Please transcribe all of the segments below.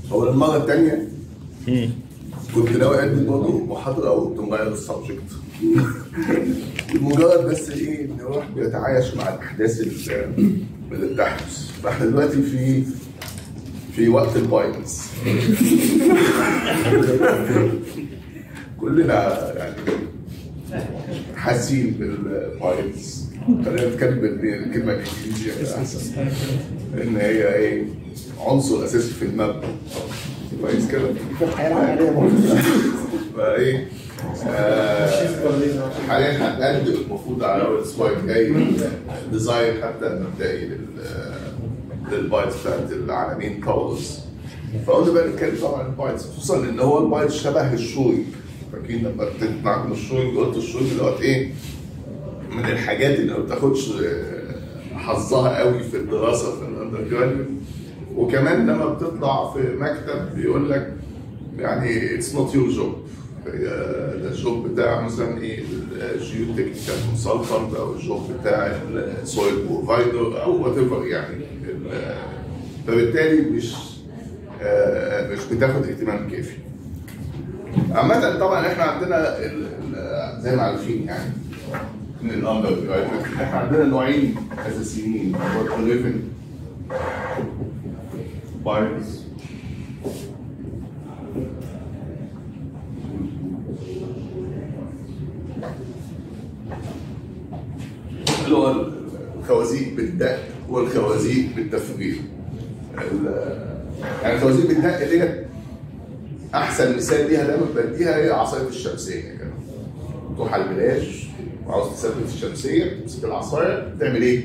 هو المره الثانيه كنت ناوي اقدم برضه محاضره وكنت مغير السبجكت مجرد بس ايه ان الواحد بيتعايش مع الاحداث اللي اللي بتحدث فاحنا دلوقتي في في وقت الباينس كلنا يعني حاسين بالباينس خلينا نتكلم بالكلمه الانجليزيه احسن ان هي ايه عنصر اساسي في المبنى كويس كده فايه آه، حاليا هنقدم المفروض على اول الاسبوع الجاي ديزاين حتى مبدئي لل للبايتس بتاعت العالمين كولرز فقلنا بقى نتكلم طبعا عن البايتس خصوصا ان هو البايتس شبه الشوينج فاكرين لما ابتديت معاكم الشوينج قلت الشوينج دوت ايه من الحاجات اللي ما بتاخدش آه، حظها قوي في الدراسه في الاندر جراديويت وكمان لما بتطلع في مكتب بيقول لك يعني اتس نوت يور جوب ده الجوب بتاع مثلا ايه الجيو تكنيكال كونسلتنت او الجوب بتاع السويل بروفايدر او وات ايفر يعني ال- فبالتالي مش آه، مش بتاخد اهتمام كافي. عامة طبعا احنا عندنا ال- ال- زي ما عارفين يعني من الاندر جراديويت احنا عندنا نوعين اساسيين هو الريفن بايرز اللي هو الخوازيق بالدق والخوازيق بالتفجير. ال- يعني الخوازيق بالدق ديت احسن مثال ليها دايما بديها هي عصايه الشمسيه كده. تروح على البلاش وعاوز تثبت الشمسيه تمسك العصايه تعمل ايه؟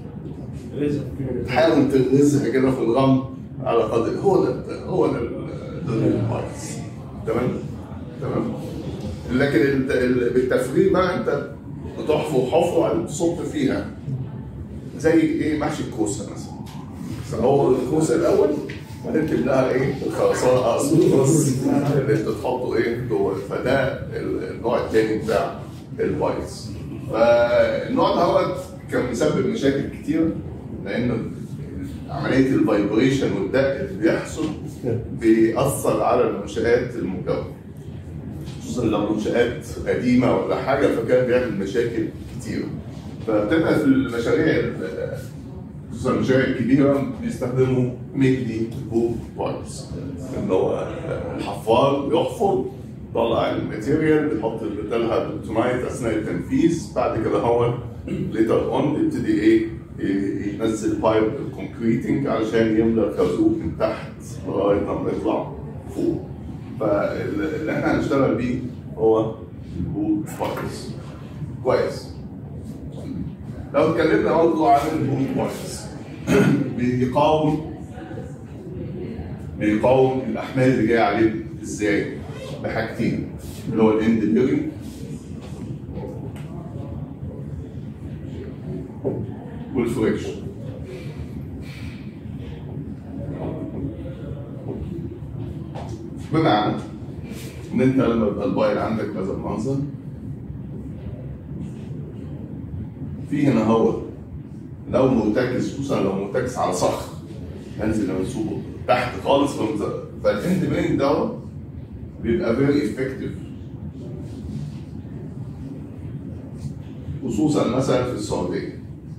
تحاول تغرزها كده في الرمل على قدر هو ده هو ده ال- ده البايس تمام تمام لكن ال- ال- بالتفريغ بقى انت بتحفر حفره وبعدين تصب فيها زي ايه محشي الكوسه مثلا فهو الكوسه الاول بعدين تملاها ايه الخرسانه اقصد الرز اللي انت تحطه ايه جوه فده ال- النوع الثاني بتاع البايس فالنوع دوت كان مسبب مشاكل كتير لان عمليه الفايبريشن والدق اللي بيحصل بيأثر على المنشآت المجاورة خصوصا لو منشآت قديمة ولا حاجة فكان بيعمل مشاكل كتير فبتبقى في المشاريع ال- خصوصا المشاريع الكبيرة بيستخدموا ميجلي بوب بايبس اللي هو الحفار بيحفر طلع الماتيريال بيحط بدلها بلوتونايت اثناء التنفيذ بعد كده هو ليتر اون بيبتدي ايه ي- ينزل بايب الكونكريتنج علشان يملى الخازوق من تحت لغايه لما يطلع فوق فاللي احنا هنشتغل بيه هو البوت بايبس كويس لو اتكلمنا برضه عن البوت بايبس بيقاوم بيقاوم الاحمال اللي جايه عليه ازاي؟ بحاجتين اللي هو الاند بيرنج والفريكشن بمعنى ان انت لما يبقى البايل عندك بهذا المنظر في هنا هو لو مرتكز خصوصا لو مرتكز على صخر هنزل منسوبه تحت خالص فالاند بيرنج دوت بيبقى فيري افكتيف خصوصا مثلا في السعوديه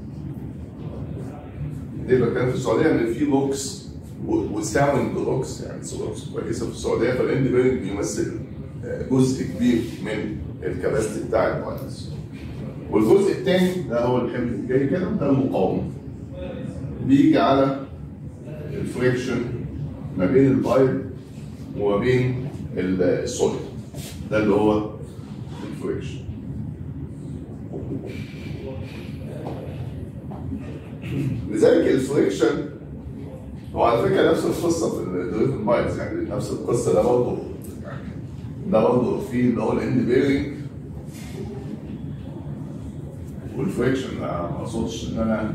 ليه بتكلم في السعوديه ان في روكس وساوند روكس يعني روكس كويسه في السعوديه فالاند بيرنج بيمثل آه، جزء كبير من الكباستي بتاع الفايروس والجزء الثاني ده هو الحمل اللي جاي كده ده المقاومه بيجي على الفريكشن ما بين البايب وما بين ال- السوليد ده اللي هو الفريكشن لذلك الفريكشن هو على فكره نفس القصه في الدريفن بايز يعني نفس القصه ده برضه ده برضه في اللي هو الاند بيرنج والفريكشن ما اقصدش ان انا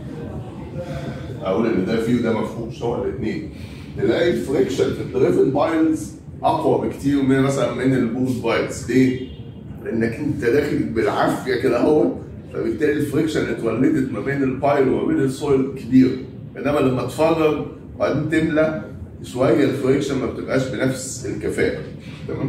اقول ان ده فيه وده ما فيهوش هو الاثنين تلاقي الفريكشن في الدريفن بايلز اقوى بكتير من مثلا من البوست بايلز ليه؟ لانك انت داخل بالعافيه كده اهو فبالتالي الفريكشن اتولدت ما بين البايل وما بين السويل كبير انما لما تفرغ وبعدين تملى شويه الفريكشن ما بتبقاش بنفس الكفاءه تمام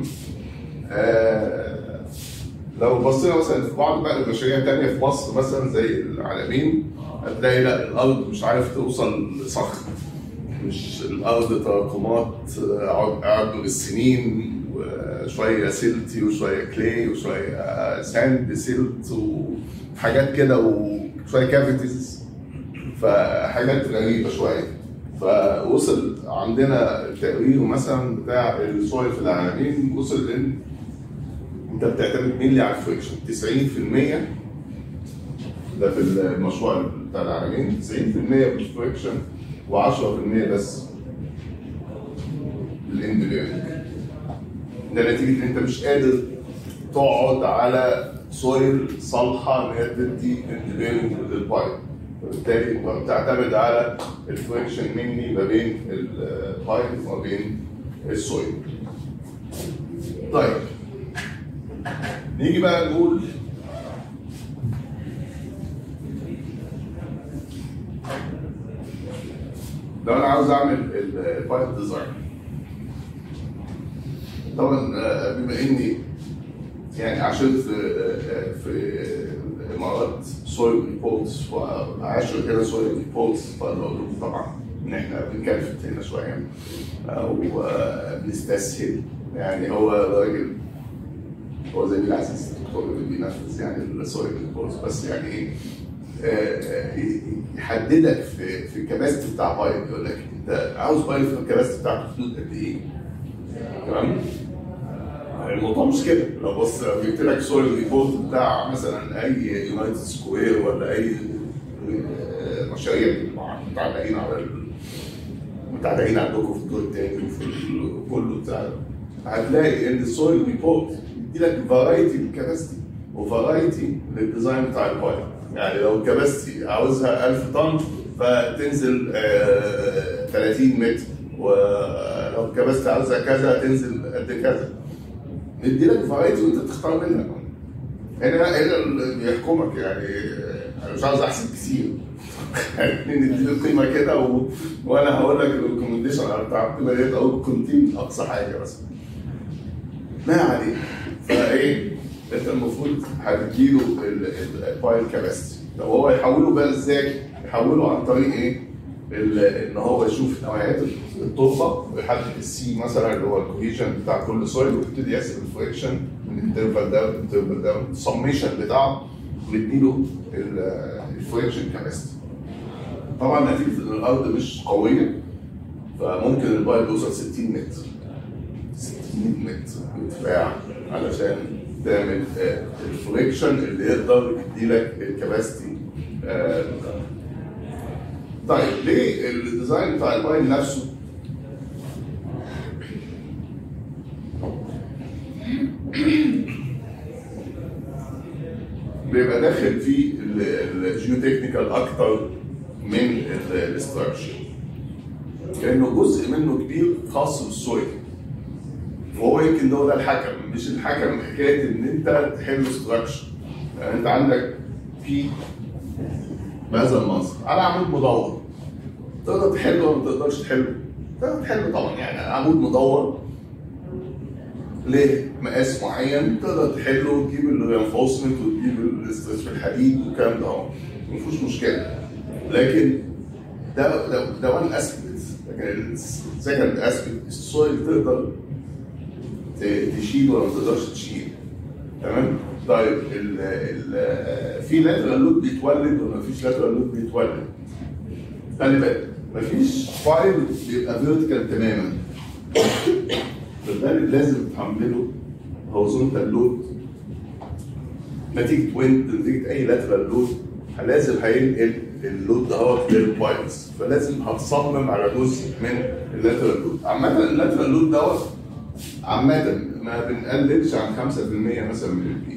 آه لو بصينا مثلا في بعض بقى المشاريع التانية في مصر مثلا زي العالمين هتلاقي لا الارض مش عارف توصل لصخر مش الارض تراكمات عب- عبر السنين وشويه سيلتي وشويه كلي وشويه ساند سيلت وحاجات كده وشويه كافيتيز فحاجات غريبه شويه فوصل عندنا التقرير مثلا بتاع السويل في العالمين وصل ان انت بتعتمد مين على الفريكشن 90% ده في المشروع بتاع العالمين 90% بالفريكشن و10% بس الاند ليرنينج ده نتيجه ان انت مش قادر تقعد على سويل صالحه ان هي تدي اند ليرنينج للبايب وبالتالي بتعتمد على الفريكشن مني ما بين البايب وما بين السويل طيب نيجي بقى نقول لو انا عاوز اعمل البايب ديزاين طبعا آه، بما اني يعني عشان في آه، في الامارات سويل ريبورتس وعاشر كده سويل ريبورتس فاقدر اقول لكم طبعا ان احنا بنكلفت هنا شويه او آه، بنستسهل يعني هو راجل هو زي العزيز الدكتور اللي بينفذ يعني السويل ريبورتس بس يعني ايه آه، آه، يحددك في في الكباستي بتاع بايب يقول لك انت عاوز بايب في الكباستي بتاعته حدود قد ايه؟ تمام؟ الموضوع مش كده لو بص لو جبت لك سويل ريبورت بتاع مثلا اي يونايتد سكوير ولا اي آه، مشاريع متعلقين على ال- متعلقين عندكم في الدور الثاني وفي ال- كله بتاع هتلاقي ان السويل ريبورت يدي لك فرايتي للكباستي وفرايتي للديزاين بتاع البايب يعني لو الكباستي عاوزها 1000 طن فتنزل آه، 30 متر ولو الكباستي عاوزها كذا تنزل قد كذا ندي لك فرايتي وانت تختار منها هنا هنا اللي بيحكمك يعني انا مش عاوز احسب كتير يعني ندي لك قيمه كده و... وانا هقول لك الريكومنديشن على بتاع القيمه ديت او الكونتين اقصى حاجه بس ما عليه فايه انت المفروض هتديله الفايل كاباسيتي طب هو يحوله بقى ازاي؟ يحوله عن طريق ايه؟ ال- ان هو يشوف نوعيات التربه ويحدد السي مثلا اللي هو الكوهيجن بتاع كل سويل ويبتدي يحسب الفريكشن من الانترفال ده والانترفال ده السميشن بتاعه ويديله الفريكشن كاباسيتي. طبعا نتيجه ان الارض مش قويه فممكن البايب يوصل 60 متر 60 متر ارتفاع علشان تعمل آه، الفريكشن اللي يقدر يديلك الكباستي آه، بتاعه. طيب ليه الديزاين بتاع البايب نفسه بيبقى داخل فيه الجيو تكنيكال اكتر من الاستراكشر كانه جزء منه كبير خاص بالسويل وهو يمكن ده هو ده الحكم مش الحكم حكايه ان انت تحل ستراكشر يعني انت عندك في بهذا المنظر على عمود مدور تقدر تحله ولا ما تقدرش تحله؟ تقدر تحله طبعا يعني عمود مدور ليه مقاس معين تقدر تحله وتجيب الرينفورسمنت وتجيب الاسترس في الحديد والكلام ده اهو مفيش مشكله لكن ده ده ده وان اسبكت لكن السكند اسبكت السويل تقدر ت- تشيل ولا ما تقدرش تشيل تمام طيب ال ال في لاترال لود بيتولد ولا مفيش لاترال لود بيتولد خلي بالك مفيش فايل بيبقى فيرتيكال تماما بالتالي لازم تحمله هورزونتال لود نتيجه ويند نتيجه اي لاترال لود لازم هينقل اللود دوت للبايلز فلازم هتصمم على جزء من اللاترال لود عامه اللاترال لود دوت عامة ما بنقللش عن 5% مثلا من البي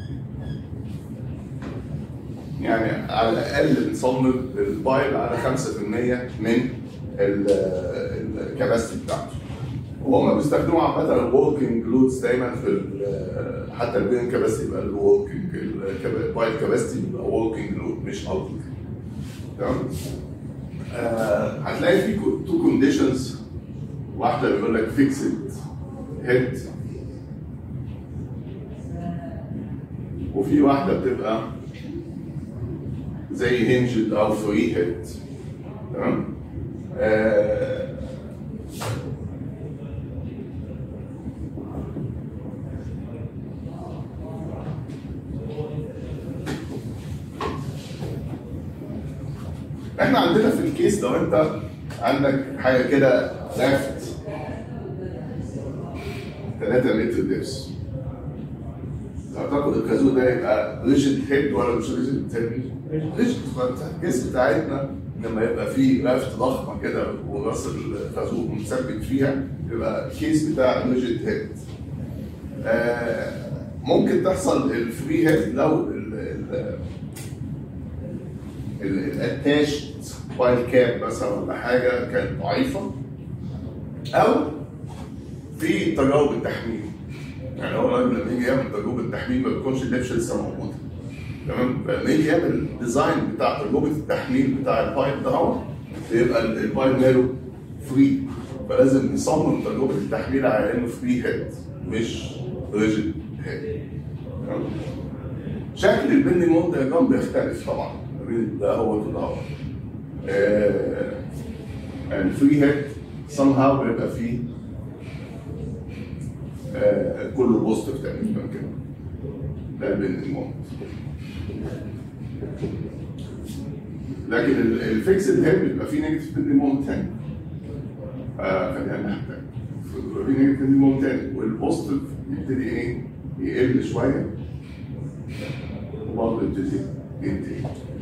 يعني على الأقل بنصمم البايل على 5% من الكباستي بتاعته وهم بيستخدموا عامة الوركينج لودز دايما في ال- حتى البين كباستي يبقى الوركينج البايل كباستي بيبقى وركينج لود مش اوتلوك تمام آه، هتلاقي في تو كونديشنز واحده بيقول لك فيكسد هيد وفي واحده بتبقى زي هنجد او فري هيد تمام آه احنا عندنا في الكيس لو انت عندك حاجه كده لافت 3 متر دبس تعتقد الكازو ده يبقى ريجيد هيد ولا مش ريجيد هيد؟ ريجيد فانت الكيس بتاعتنا لما يبقى فيه لافت ضخمه كده وراس الكازو مثبت فيها يبقى الكيس بتاع ريجيد هيد آه ممكن تحصل الفري هيد لو ال- ال- الاتاش بايل كاب مثلا ولا حاجه كانت ضعيفه او في تجارب التحميل يعني هو الراجل لما يجي يعمل تجربه التحميل ما بيكونش اللبشه لسه موجوده تمام فلما يجي يعمل الديزاين بتاع تجربه التحميل بتاع البايب ده هو بيبقى ال- البايب ماله فري فلازم يصمم تجربه التحميل على انه فري هيد مش ريجيد هيد تمام شكل البني مود دياجرام بيختلف طبعا ما بين ده هو وده هو آه، الفري هيد somehow بيبقى فيه آه، كله بوزيتيف تقريبا كده ده البني مود لكن ال- الفيكسد هيد بيبقى فيه نيجاتيف بني مود تاني آه، خلينا نحتاج بيبقى فيه نيجاتيف بني مود تاني والبوزيتيف يبتدي ايه يقل شويه وبرضه يبتدي ينتهي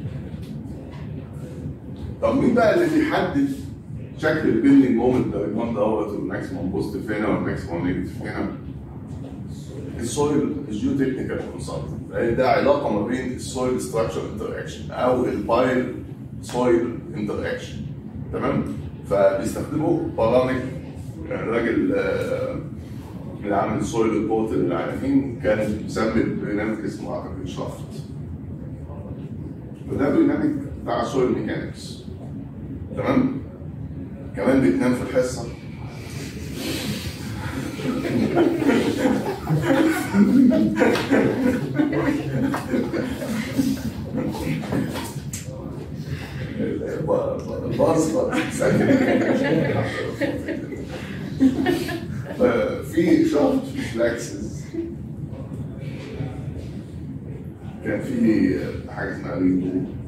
طب مين بقى اللي بيحدد شكل البيلدنج مومنت دايجرام دوت والماكسيموم بوزيتيف هنا والماكسيموم نيجاتيف هنا السويل جيو تكنيكال كونسلتنت لان ده علاقه ما بين السويل ستراكشر انتراكشن او البايل سويل انتراكشن تمام فبيستخدموا برامج يعني الراجل آه، اللي عامل السويل ريبورت للعالمين كان مسمي البرنامج اسمه اعتقد شافت وده برنامج بتاع سويل ميكانكس تمام كمان بتنام في الحصه باص في شفط في فلاكسز كان في حاجه اسمها ريدو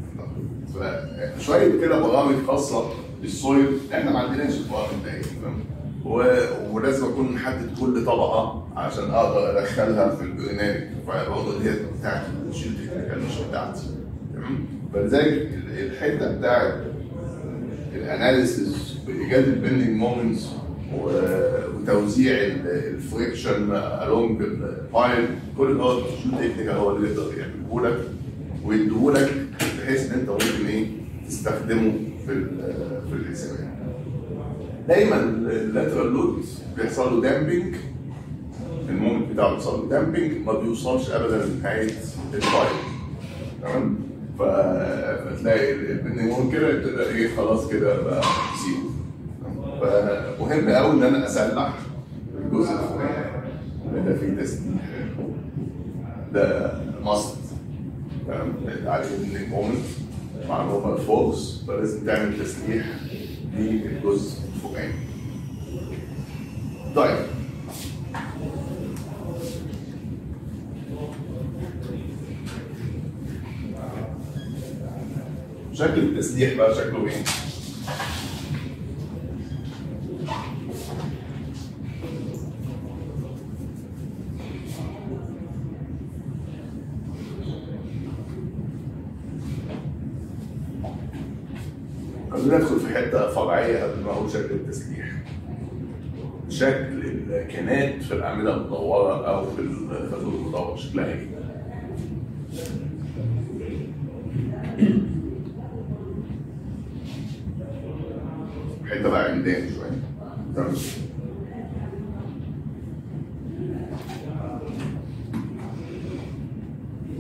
فشويه كده برامج خاصه بالسويل احنا ما عندناش البرامج دي تمام و- ولازم اكون محدد كل طبقه عشان اقدر ادخلها في البرنامج فبرضه دي بتاعت الشيل تكنيكال مش بتاعتي تمام فلذلك ال- الحته بتاعت الاناليسيس بايجاد البندنج مومنتس وتوزيع الفريكشن الونج البايل كل دوت شو تكنيكال هو اللي يقدر يعمله لك ويديه لك بحيث ان انت ممكن ايه تستخدمه في ال- في الحسابات. دايما اللاترال لود بيحصل له دامبنج المومنت بتاعه بيحصل له دامبنج ما بيوصلش ابدا لنهايه البايل تمام ف- فتلاقي البنيمون كده ابتدى ايه خلاص كده بقى سيبه فمهم قوي ان انا اسلح الجزء الفوقاني ده فيه تسليح ده ماست تمام عليه البنينج مومنت مع نورمال فورس فلازم تعمل تسليح للجزء الفوقاني طيب شكل التسليح بقى شكله ايه؟ خلينا ندخل في حته فرعيه قبل ما اقول شكل التسليح. شكل الكنات في الاعمده المدوره او في الخازوق المدور شكلها ايه؟ حته بقى عمدان شويه تمام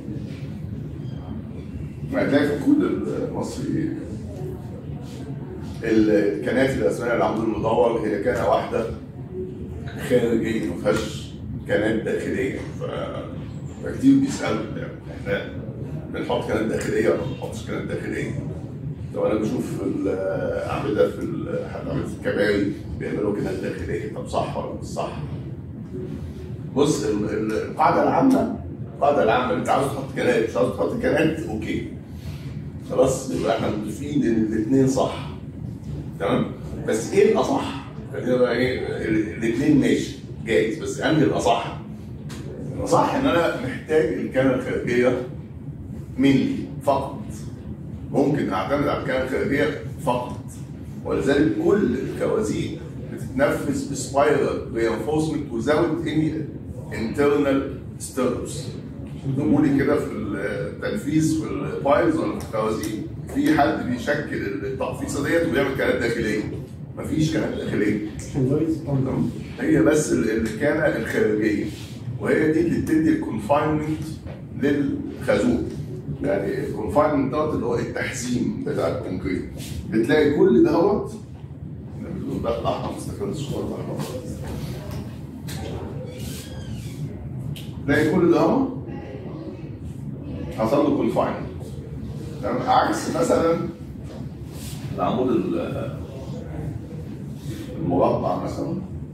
هتلاقي في الكود المصري الكنات الاسماء العمود المدور هي كانه واحده خارجيه ما فيهاش كنات داخليه ف... فكتير بيسالوا يعني احنا بنحط كنات داخليه ولا ما بنحطش كنات داخليه؟ طب انا بشوف في الاعمده في ال- حتى اعمده الكباري بيعملوا كنات داخليه طب صح ولا مش صح؟ بص ال- ال- القاعده العامه القاعده العامه انت عاوز تحط كنات مش عاوز تحط كنات اوكي خلاص يبقى احنا متفقين ان الاثنين صح تمام بس ايه الاصح؟ خلينا بقى ايه الاثنين ماشي جايز بس انهي الاصح؟ الاصح ان انا محتاج الكاميرا الخارجيه مني فقط ممكن اعتمد على الكاميرا الخارجيه فقط ولذلك كل الكوازيق بتتنفذ بسبايرال reinforcement without any internal stirrups نقولي كده في التنفيذ في البايلز ولا في الكوازيق في حد بيشكل التقفيصه ديت وبيعمل كنات داخليه مفيش كنات داخليه تمام؟ هي بس ال- الكانه الخارجيه وهي دي اللي بتدي الكونفاينمنت للخازوق يعني الكونفاينمنت دوت اللي هو التحزيم بتاع الكونكريت بتلاقي كل دوت اللون ده الاحمر مستقل الشغل الاحمر تلاقي كل ده حصل له كونفاينمنت تمام عكس مثلا العمود ال- المربع مثلا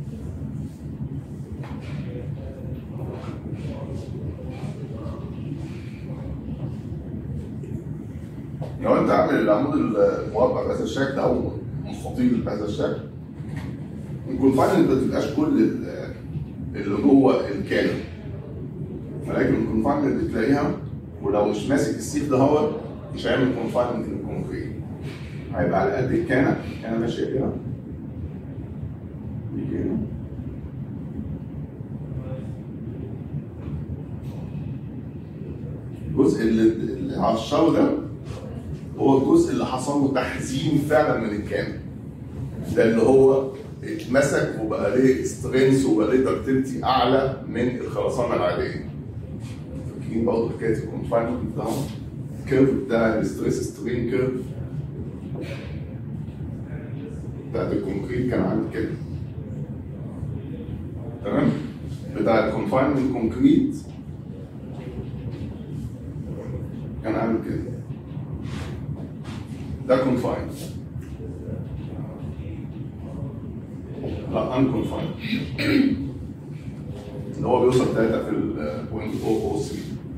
لو انت عامل العمود المربع بهذا الشكل او مستطيل بهذا الشكل الكونفاينمنت ما تبقاش كل ال- اللي جوه الكامل ولكن الكونفاينمنت بتلاقيها ولو مش ماسك السيف ده هو مش هيعمل كونفاينمنت للكونكريت هيبقى على قد الكانه كانه ماشيه كده دي كده الجزء اللي اللي على الشر ده هو الجزء اللي حصل له تحزين فعلا من الكامل ده اللي هو اتمسك وبقى ليه سترينث وبقى ليه دكتيلتي اعلى من الخرسانه العاديه فاكرين برضه حكايه الكونفاينمنت ده الكيرف بتاع الستريس سترين كيرف بتاعت الكونكريت كان عامل كده تمام بتاع الكونفاينمنت كونكريت كان عامل كده ده كونفايند لا ان كونفايند اللي هو بيوصل 3 في البوينت 003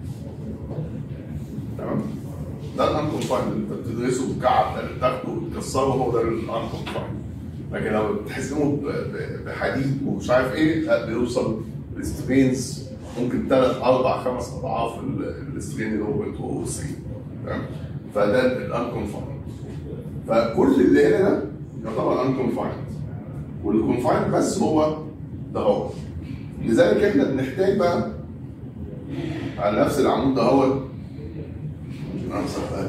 تمام ده الان كونفايند اللي انت بتدرسه بكعب ده اللي بتاخده وتكسره هو ده الان كونفايند لكن لو بتحزمه ب- ب- بحديد ومش عارف ايه لا بيوصل السترينز ممكن ثلاث اربع خمس اضعاف ال- السترين اللي هو 0.003 تمام فده الان كونفايند فكل اللي هنا ده يعتبر ان كونفايند والكونفايند بس هو ده هو لذلك احنا بنحتاج بقى على نفس العمود ده هو أمسح بقى.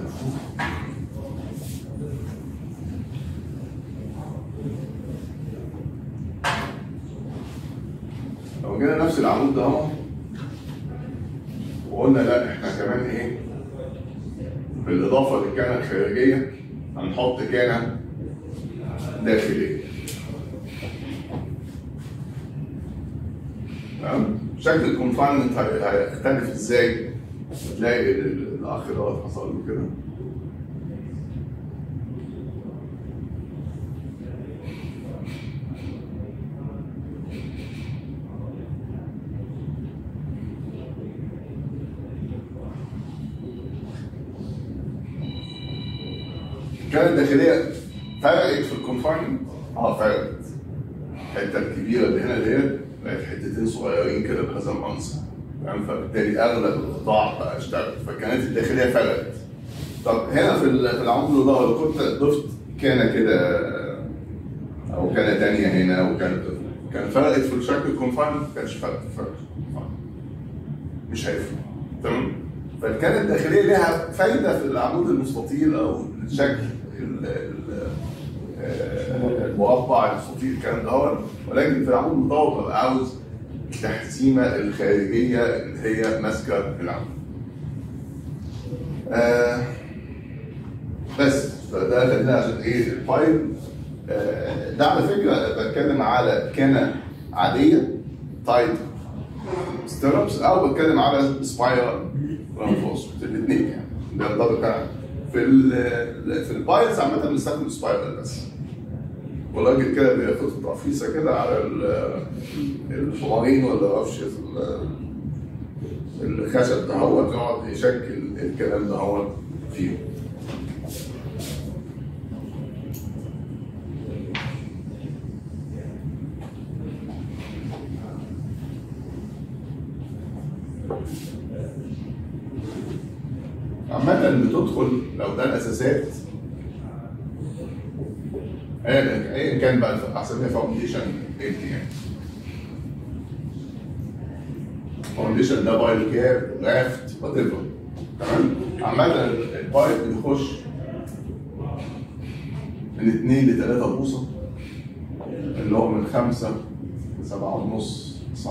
لو جينا نفس العمود ده اهو وقلنا لا احنا كمان ايه بالاضافه للكانه الخارجيه هنحط كانه داخليه تمام شكل الكونفاينمنت هيختلف ازاي تلاقي ال- ال- الاخ دوت حصل له كده الكانه الداخليه فرقت في الكونفاينمنت اه فرقت الحته الكبيره اللي هنا ديت بقت حتتين صغيرين كده بهذا المنظر تمام فبالتالي اغلب القطاع بقى اشتغل فالكانات الداخليه فرقت طب هنا في ال- في العمود ده لو كنت ضفت كانه كده او كانه تانية هنا وكانت كان فرقت في الشكل الكونفاينمنت ما كانش فرقت في فرق الكونفاينمنت. مش هيفرق تمام فالكانه الداخليه لها فايده في العمود المستطيل او الشكل ال- ال- آه، المربع المستطيل الكلام ده هو ولكن في العمود المطور ببقى عاوز التحزيمه الخارجيه اللي هي ماسكه العمود. آه، بس فده خلينا عشان ايه الفايل آه، ده على فكره بتكلم على كنه عاديه تايت ستيربس او بتكلم على سبايرال رانفورسمنت الاثنين يعني ده ده بتاع في ال في البايلز عامه بنستخدم سبايرال بس والراجل كده بياخد تقفيصه كده على ال- الحمارين ولا معرفش ال- الخشب ده هو يقعد يشكل الكلام ده هو فيه عامة بتدخل لو ده الأساسات ايا أيا كان بقى هسميها فاونديشن انت يعني فاونديشن ده بايل كاب رافت وات ايفر تمام عامة البايل بيخش من 2 ل 3 بوصة اللي هو من 5 ل 7 ونص سم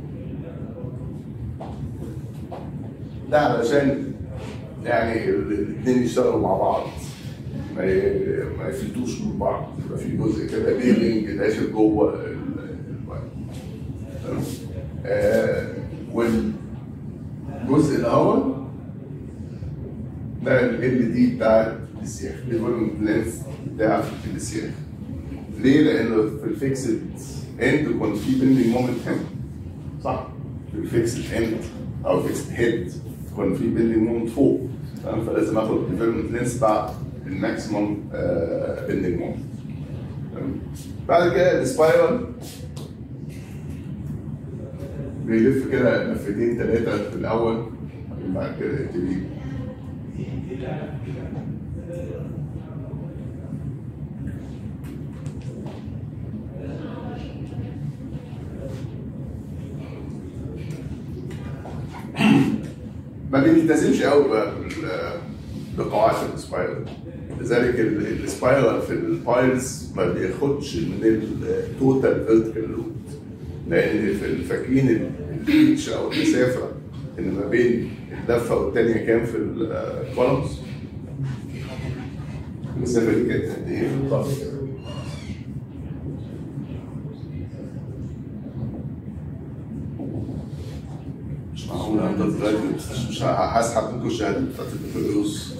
ده علشان يعني الاثنين يشتغلوا مع بعض ما ي- ما يفلتوش من بعض يبقى في جزء كده بيرنج داخل جوه ال- الواير تمام؟ آه، والجزء اللي هو ده ال دي بتاع السياخ الفوليوم لينث بتاع السياخ ليه؟ لانه في الفيكسد اند يكون في بيندنج مومنت هنا صح؟ في الفيكسد اند او فيكسد هيد يكون في بيندنج مومنت فوق تمام فلازم اخد الديفلوبمنت لينس بعد الماكسيموم بيندنج مومنت تمام بعد كده السبايرال بيلف كده لفتين ثلاثة في الأول بعد كده يبتدي ما بيلتزمش قوي بقى بال- بقواعد السبايرال لذلك ال- السبايرال في البايلز ما بياخدش من التوتال فيرتيكال لود لان في ال- فاكرين الريتش او المسافه اللي ما بين اللفه والثانيه كام في الكولمز المسافه دي كانت قد ايه في الخط مش معقول انت دلوقتي مش- مش هسحب منكم الشهاده بتاعت البكالوريوس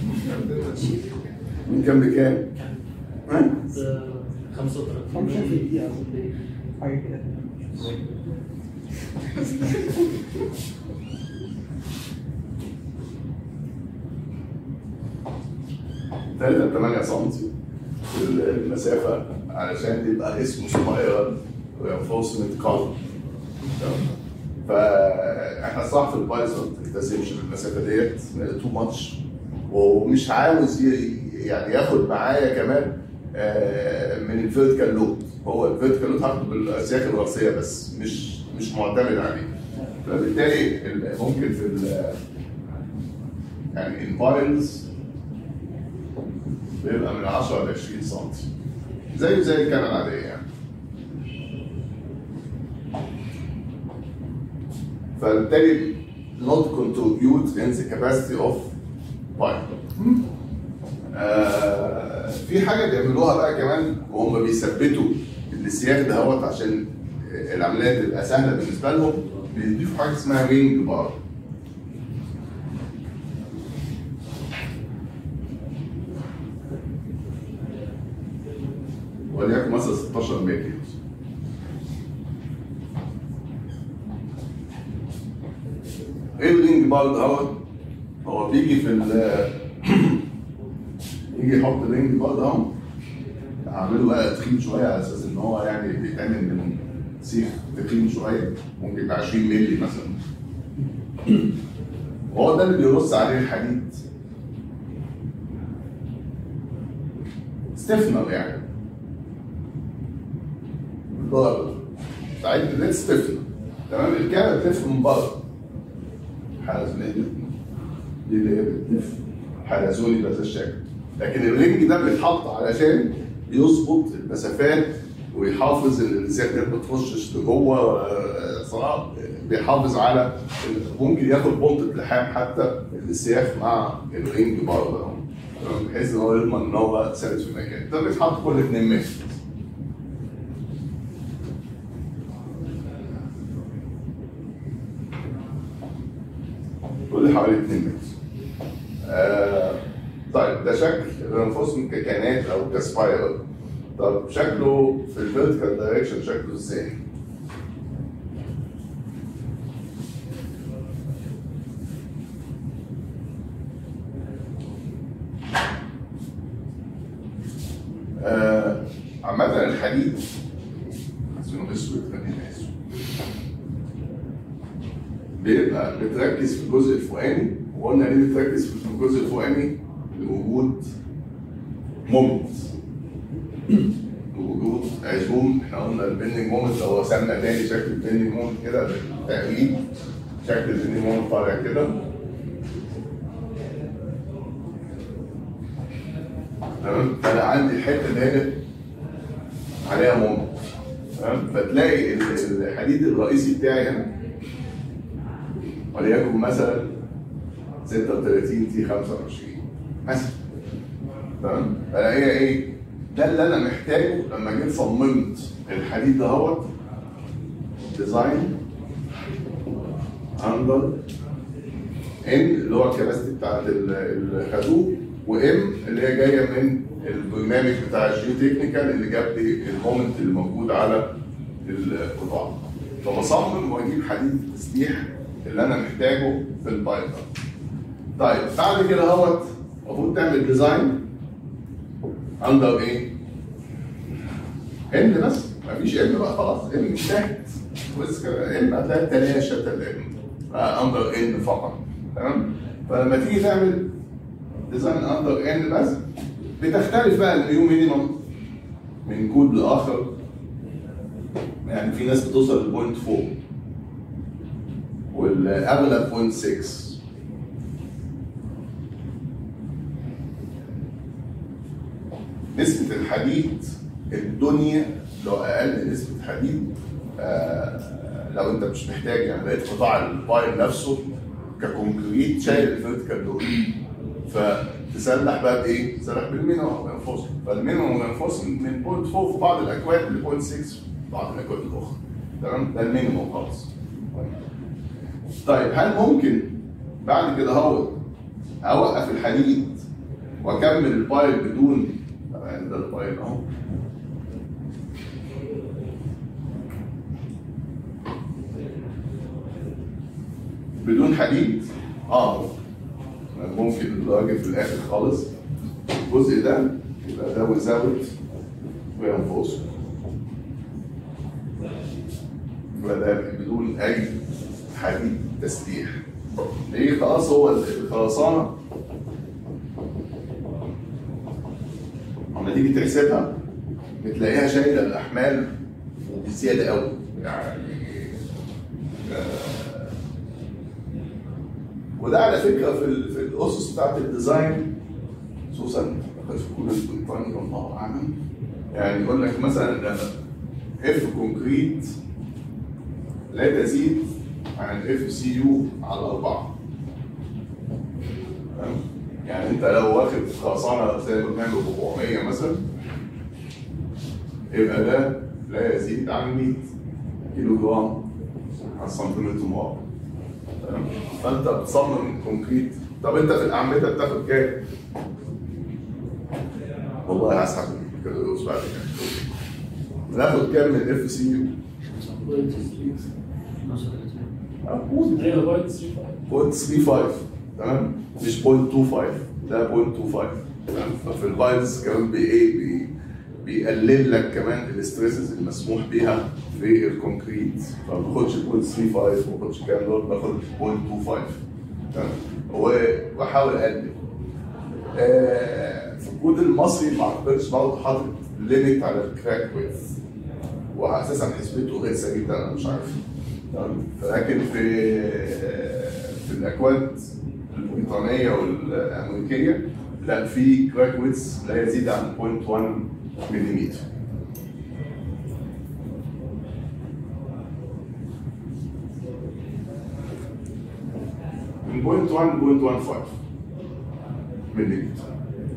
مين كان بكام؟ ها؟ 35 فانكشن في الدقيقة أظن حاجة كده 3 8 سم في المسافه علشان يبقى اسمه سبايرال رينفورسمنت كولم فاحنا صح في البايثون ما بنلتزمش بالمسافه ديت تو ماتش ومش عاوز ي- يعني ياخد معايا كمان آه، من الفيرتيكال لود هو الفيرتيكال لود هاخده بالاسياخ الراسيه بس مش مش معتمد عليه فبالتالي ال- ممكن في ال- يعني البايلز بيبقى من 10 ل 20 سم زيه زي الكنه العاديه يعني فبالتالي not contribute in the capacity of pipe. آه في حاجه بيعملوها بقى كمان وهم بيثبتوا السياخ دهوت عشان العمليه تبقى سهله بالنسبه لهم بيضيفوا حاجه اسمها رينج بار وليكن مثلا 16 متر ايه الرينج بار دهوت هو بيجي في ال يجي يحط الرينج بار ده اهو اعمله بقى تخين شويه على اساس ان هو يعني بيتعمل من سيخ تخين شويه ممكن يبقى 20 مللي مثلا وهو ده اللي بيرص عليه الحديد ستيفنر يعني بالدولار ساعات بتلاقي ستيفنر تمام الكاميرا بتلف من بره حلزونية دي اللي هي بتلف حلزوني بهذا الشكل لكن الرينج ده بيتحط علشان يظبط المسافات ويحافظ ان الزيت ما تخشش لجوه ولا صراحة بيحافظ على ممكن ياخد بنطة لحام حتى السياخ مع الرينج برضه تمام؟ بحيث ان هو يضمن ان هو ثابت في المكان ده بيتحط كل 2 متر كل حوالي 2 متر آه طيب ده شكل الرينفورسمنت ككائنات او كسبايرال طب شكله في الفيرتيكال دايركشن شكله ازاي؟ آه، عامة الحديد اسمه اسود خلينا اسود بيبقى بتركز في الجزء الفوقاني وقلنا ليه بتركز في الجزء الفوقاني لوجود مومنت وجود عزوم احنا قلنا البندنج مومنت هو سمى تاني شكل البندنج مومنت كده بالتقريب شكل البندنج مومنت طالع كده تمام فانا عندي الحته اللي هنا عليها مومنت تمام فتلاقي ال- الحديد الرئيسي بتاعي هنا وليكن مثلا 36 تي 25 مثلا تمام فهي ايه ده اللي انا محتاجه لما جيت صممت الحديد دهوت ديزاين اندر ان اللي هو الكباستي بتاعت ال- الخازوق وام اللي هي جايه من البرنامج بتاع الجيو تكنيكال اللي جاب لي المومنت اللي موجود على القطاع فبصمم واجيب حديد التسليح اللي انا محتاجه في البايب طيب بعد كده اهوت المفروض تعمل ديزاين اندر ايه؟ ان بس مفيش ان بقى خلاص ان انتهت بس كده ان هتلاقي التلاشى الام اندر ان فقط تمام فلما تيجي تعمل ديزاين اندر ان بس بتختلف بقى النيو مينيمم من كود لاخر يعني في ناس بتوصل لبوينت 4 والاغلب بوينت 6 نسبة الحديد الدنيا لو أقل نسبة حديد آه لو أنت مش محتاج يعني لقيت قطاع البايب نفسه ككونكريت شايل الفيرتيكال دول فتسلح بقى بايه؟ تسلح بالمينيمم رينفورسمنت فالمينيمم رينفورسمنت من بوينت 4 في بعض الاكواد ل 0.6 في بعض الاكواد الاخرى تمام؟ ده المينيمم خالص طيب هل ممكن بعد كده هو اوقف الحديد واكمل البايب بدون طبعا ده البايب اهو بدون حديد اه ممكن الراجل في الاخر خالص الجزء ده يبقى ده وزاوت وينفصل يبقى ده بدون اي حديد تسليح ليه خلاص هو الخرسانه لما تيجي تحسبها بتلاقيها شايله الاحمال بزياده قوي يعني آه، وده على فكره في ال- في الاسس بتاعت الديزاين خصوصا في الكود البريطاني والله اعلم يعني يقول لك مثلا اف كونكريت لا تزيد عن اف سي يو على اربعه تمام؟ يعني انت لو واخد خرسانه زي ما بنعمل 400 مثلا يبقى ده لا يزيد عن 100 كيلو جرام على السنتيمتر مربع تمام فانت بتصمم كونكريت طب انت في الاعمده بتاخد كام؟ والله هسحب الكالوريوس بعد كده ناخد كام من اف سي يو؟ ايوه بايت 3 0.35 تمام مش 0.25 ده 0.25 تمام ففي البايتس كمان بي ايه بي بيقلل لك كمان الاستريسز المسموح بيها في الكونكريت فما باخدش 0.35 ما باخدش كام دول باخد 0.25 تمام و- واحاول اقلل آه، في الكود المصري ما اعتقدش برضه حاطط ليميت على الكراك ويدث واساسا حسبته غلسه جدا انا مش عارف تمام لكن في في الاكواد البريطانيه والامريكيه لا في كراك ويدث لا يزيد عن 0.1 ملم من 0.1 ل 0.15 ملم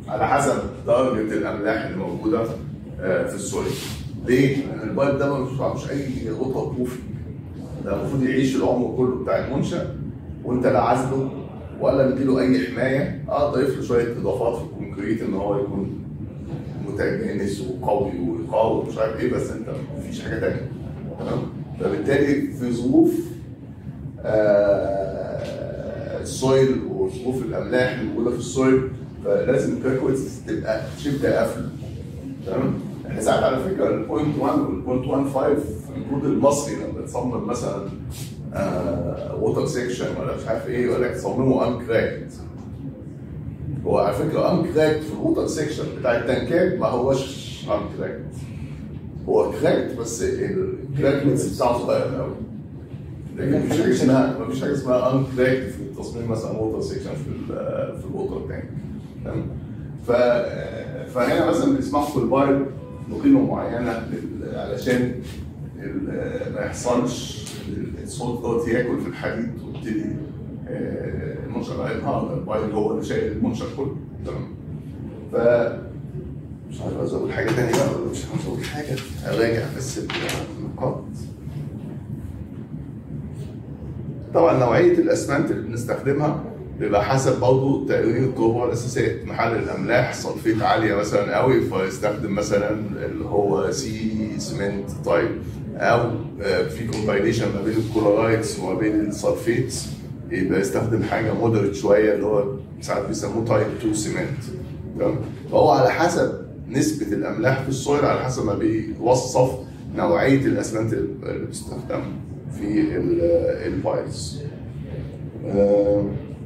على حسب درجه الاملاح اللي موجوده آه، في السويل ليه؟ لان البايب ده مش مش اي غطا طوفي ده المفروض يعيش العمر كله بتاع المنشا وانت لا عازله ولا مديله اي حمايه اه ضيف له شويه اضافات في الكونكريت ان هو يكون متجانس وقوي ويقاوم مش عارف ايه بس انت مفيش حاجه تانيه تمام فبالتالي في ظروف آه، السويل وظروف الاملاح اللي موجوده في السويل فلازم الكراكويتس تبقى شبه قافله تمام احنا ساعات على فكره البوينت 1 والبوينت 1.5 في الكود المصري لما تصمم مثلا ووتر سيكشن ولا مش عارف ايه يقول لك صممه ان كراكت هو على فكره ان كراكت في الووتر سيكشن بتاع التنكات ما هوش ان كراكت هو كراكت بس الكراكنس بتاعه صغير قوي لكن مفيش حاجه اسمها مفيش حاجه اسمها ان كراكت في تصميم مثلا ووتر سيكشن في ال في الووتر تانك تمام ف فهنا مثلا بيسمحوا في البايب بقيمه معينه لل- علشان ال- ما يحصلش الصوت دوت ياكل في الحديد ويبتدي آه، المنشأ هينهار البايب هو اللي شايل المنشأ كله تمام ف مش عارف عايز اقول حاجه تانية بقى ولا مش عايز اقول حاجه اراجع بس النقاط طبعا نوعيه الاسمنت اللي بنستخدمها بيبقى حسب برضه تقرير التربه الاساسيه محل الاملاح صلفيت عاليه مثلا قوي فيستخدم مثلا اللي هو سي سمنت تايب او آه، في كومباينيشن ما بين الكلورايدز وما بين السلفيتس يبقى يستخدم حاجه مودريت شويه اللي هو ساعات بيسموه تايب 2 سمنت تمام فهو على حسب نسبه الاملاح في السويل على حسب ما بيوصف نوعيه الاسمنت اللي بتستخدم في ال- الفايلز آه،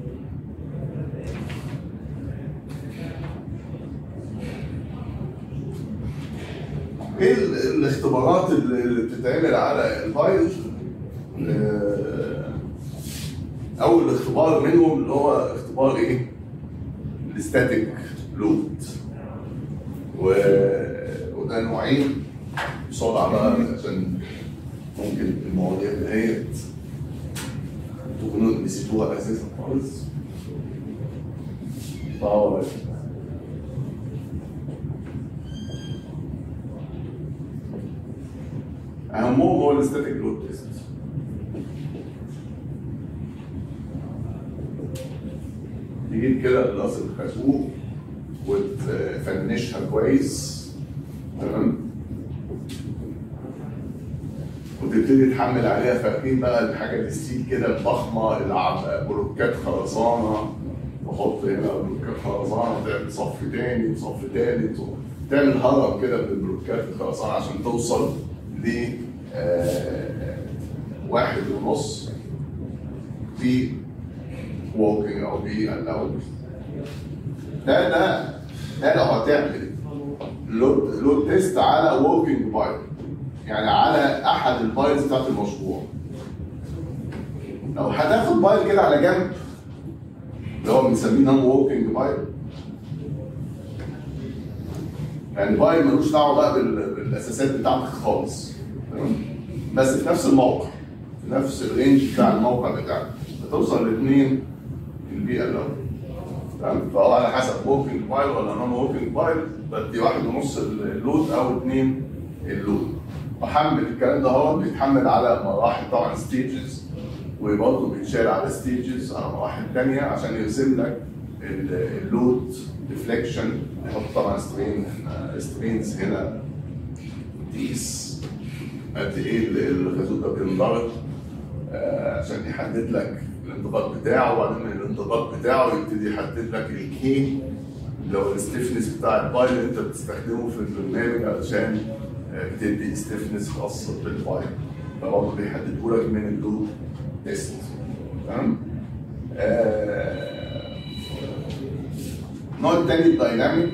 ايه ال- الاختبارات اللي اللي بتتعمل على الفايل آه، اول اختبار منهم اللي هو اختبار ايه الاستاتيك لود و... وده نوعين بسرعه بقى عشان ممكن المواضيع دهيت تكونوا نسيتوها اساسا خالص فهو اهمهم هو الاستاتيك لود تيست تجيب كده القص الخازوق وتفنشها كويس تمام وتبتدي تحمل عليها فاكرين بقى الحاجه الستيل كده الضخمه العب بلوكات خرسانه تحط هنا بلوكات خرسانه وتعمل صف تاني وصف تالت تعمل هرم كده من البلوكات الخرسانه عشان توصل ل آه، واحد ونص في ووكينج او في الاول ده ده ده لو هتعمل لود لود تيست على ووكينج بايل يعني على احد البايلز بتاعت المشروع لو هتاخد بايل كده على جنب اللي هو بنسميه نون ووكينج بايل يعني بايل ملوش دعوه بقى بال- بالاساسات بتاعتك خالص تمام بس في نفس الموقع في نفس الرينج بتاع الموقع بتاعك هتوصل لاثنين البيئه الاول تمام فهو على حسب ووكينج بايل ولا نون ووكينج بايل بدي واحد ونص اللود او اثنين اللود بحمل الكلام ده هو بيتحمل على مراحل طبعا ستيجز وبرضه بيتشال على ستيجز على مراحل تانية عشان يرسم لك ال- اللود ديفليكشن يحط طبعا سترين سترينز هنا تقيس قد ايه ال- الخازوق ده بينضغط آه، عشان يحدد لك الانضغاط بتاعه وبعدين من الانضغاط بتاعه يبتدي يحدد لك الكي اللي هو الستيفنس بتاع البايل اللي انت بتستخدمه في البرنامج علشان آه، بتدي ستيفنس خاص بالبايل فبرضه بيحدده لك من اللود تيست تمام آه، النوع التاني الدايناميك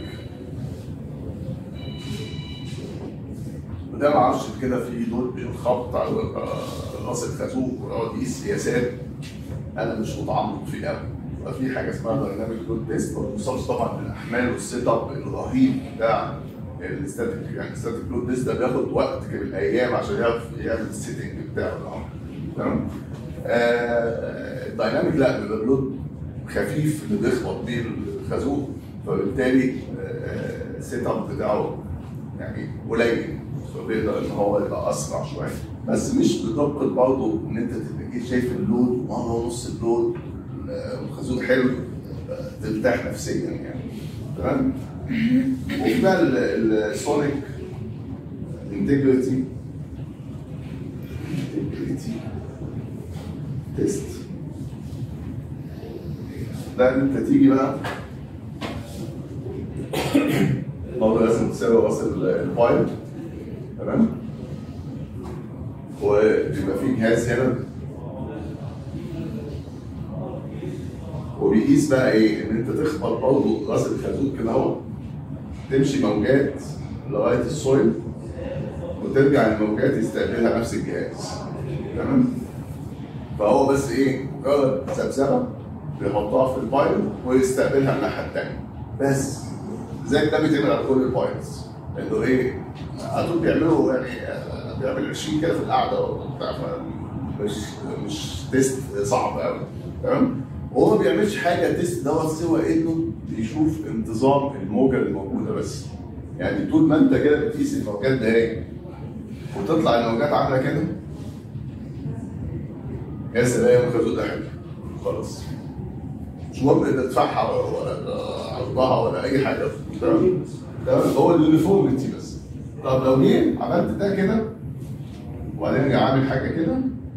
وده ما اعرفش كده في دول بينخبط على راس الخازوق ويقعد يقيس سياسات انا مش متعمق فيه قوي ففي حاجه اسمها دايناميك لود تيست ما بيوصلش طبعا بالاحمال والسيت اب الرهيب بتاع الاستاتيك يعني الاستاتيك لود تيست ده بياخد وقت بالايام عشان يعرف يعمل السيتنج بتاعه الامر تمام آه، الدايناميك لا بيبقى اللود خفيف اللي بيخبط بيه الخازوق فبالتالي السيت اب بتاعه يعني قليل فبيقدر ان هو يبقى اسرع شويه بس مش بدقه برضه ان انت تبقى شايف اللود مره ونص اللود الخازوق حلو ترتاح نفسيا يعني تمام وفي بقى السونيك انتجريتي انتجريتي تيست ده انت تيجي بقى برضه لازم تساوي راس البايب تمام ويبقى في جهاز هنا وبيقيس بقى ايه ان انت تخبط برضه راس الخازوق كده اهو تمشي موجات لغايه السويل وترجع الموجات يستقبلها نفس الجهاز تمام فهو بس ايه مجرد ذبذبه بيحطها في البايل ويستقبلها الناحيه الثانيه بس زي ده بيتعمل على كل البايلز انه ايه على طول بيعملوا يعني بيعمل 20 كده في القعده وبتاع مش مش تيست صعب قوي تمام وهو ما بيعملش حاجه تيست دوت سوى انه بيشوف انتظام الموجه الموجوده بس يعني طول ما انت كده بتقيس الموجات دقايق وتطلع الموجات عامله كده يا سلام الخازوق ده حلو خلاص مش مهم ان تدفعها ولا عرضها ولا اي حاجه تمام تمام هو اليونيفورميتي بس طب لو جيت عملت ده كده وبعدين جه عامل حاجه كده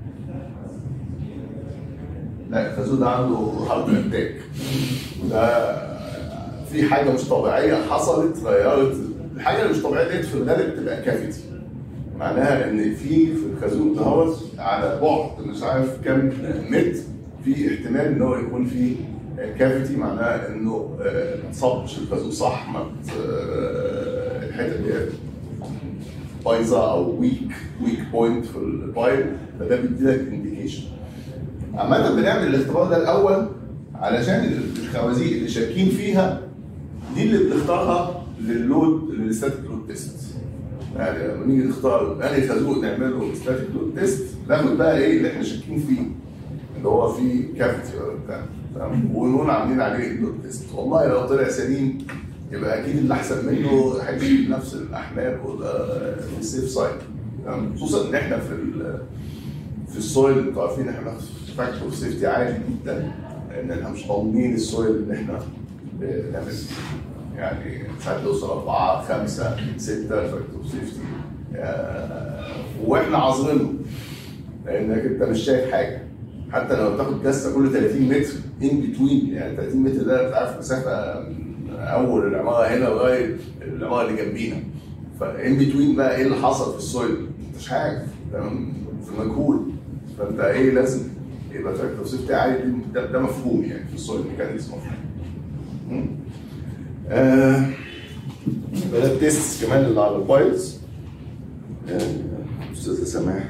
لا الخازوق ده عنده هارت اتاك ده في حاجه مش طبيعيه حصلت غيرت الحاجه اللي مش طبيعيه ديت في الغالب بتبقى كافيتي معناها ان في في الخازوق دهوت على بعد مش عارف كام متر في احتمال ان هو يكون في كافيتي معناها انه ما تصبش الخازوق صح ما الحته دي بايظه او ويك ويك بوينت في البايب فده بيدي لك انديكيشن عامة بنعمل الاختبار ده الأول علشان الخوازيق اللي شاكين فيها دي اللي بنختارها لللود للستاتيك لود تيست. يعني لما نيجي نختار انهي خازوق نعمل له ستاتيك لود تيست ناخد بقى ايه اللي احنا شاكين فيه اللي هو فيه كافيتي ولا بتاع تمام ونقول عاملين عليه اللود تيست والله لو طلع سليم يبقى اكيد اللي احسن منه هيجيب نفس الاحمال وده في السيف سايد تمام خصوصا ان احنا في في السويل انتوا عارفين احنا فاكتور سيفتي عالي جدا لان احنا مش ضامنين السويل اللي احنا بنعمل يعني ساعات توصل أربعة خمسة ستة فاكتور سيفتي واحنا عاذرينه لانك انت مش شايف حاجه حتى لو بتاخد جسه كل 30 متر ان بتوين يعني 30 متر ده انت عارف مسافه من اول العماره هنا لغايه العماره اللي جنبينا فان بتوين بقى ايه اللي حصل في السويل انت مش عارف تمام في مجهول فانت ايه لازم يبقى فاكتور سيفتي عالي ده, ده مفهوم يعني في السويل ميكانيزم مفهوم آه ده التيست كمان اللي على البايلز آه، استاذه سماح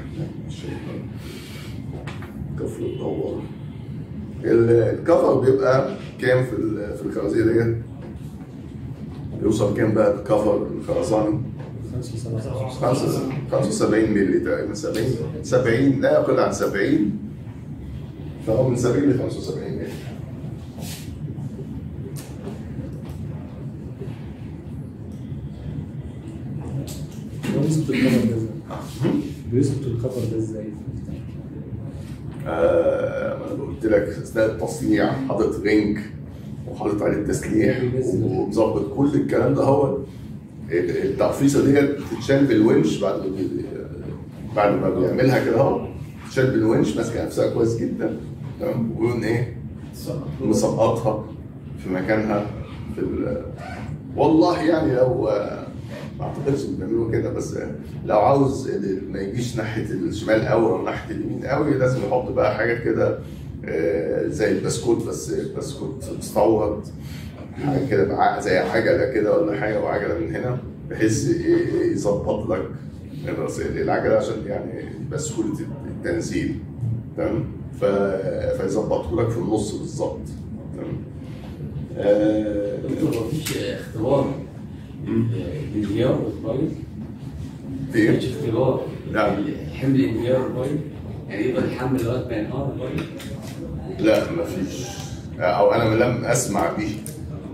كفر الدور الكفر بيبقى كام في ال- في الخرزيه ديت؟ بيوصل كام بقى الكفر الخرساني؟ 75 مللي تقريبا 70 70 لا يقل عن 70 فهو من 70 ل 75 مللي بيظبط الكفر ده ازاي؟ بيظبط الكفر ده ازاي؟ آه، ما انا قلت لك اثناء التصنيع حاطط رينج وحاطط عليه التسليح ومظبط كل الكلام ده هو التعفيصه ديت بتتشال بالونش بعد ما بي- بعد ما بيعملها كده اهو بتتشال بالونش ماسكه نفسها كويس جدا تمام ويقوم ايه مسقطها في مكانها في ال- والله يعني لو ما اعتقدش ان بيعملوا كده بس لو عاوز ما يجيش ناحيه الشمال قوي او ناحيه اليمين قوي لازم يحط بقى حاجات كده آه، زي البسكوت بس بسكوت مستورد حاجه كده بع- زي عجله كده ولا حاجه وعجله من هنا بحيث ي- يظبط لك الراس- العجله عشان يعني يبقى سهوله التنزيل تمام ف- فيظبطه لك في النص بالظبط تمام آه، دكتور مفيش اختبار للانهيار والبايظ؟ في مفيش ايه؟ اختبار لا. حمل الانهيار والبايظ؟ يعني يفضل الحمل لغايه ما ينهار البايظ؟ لا مفيش او انا لم اسمع به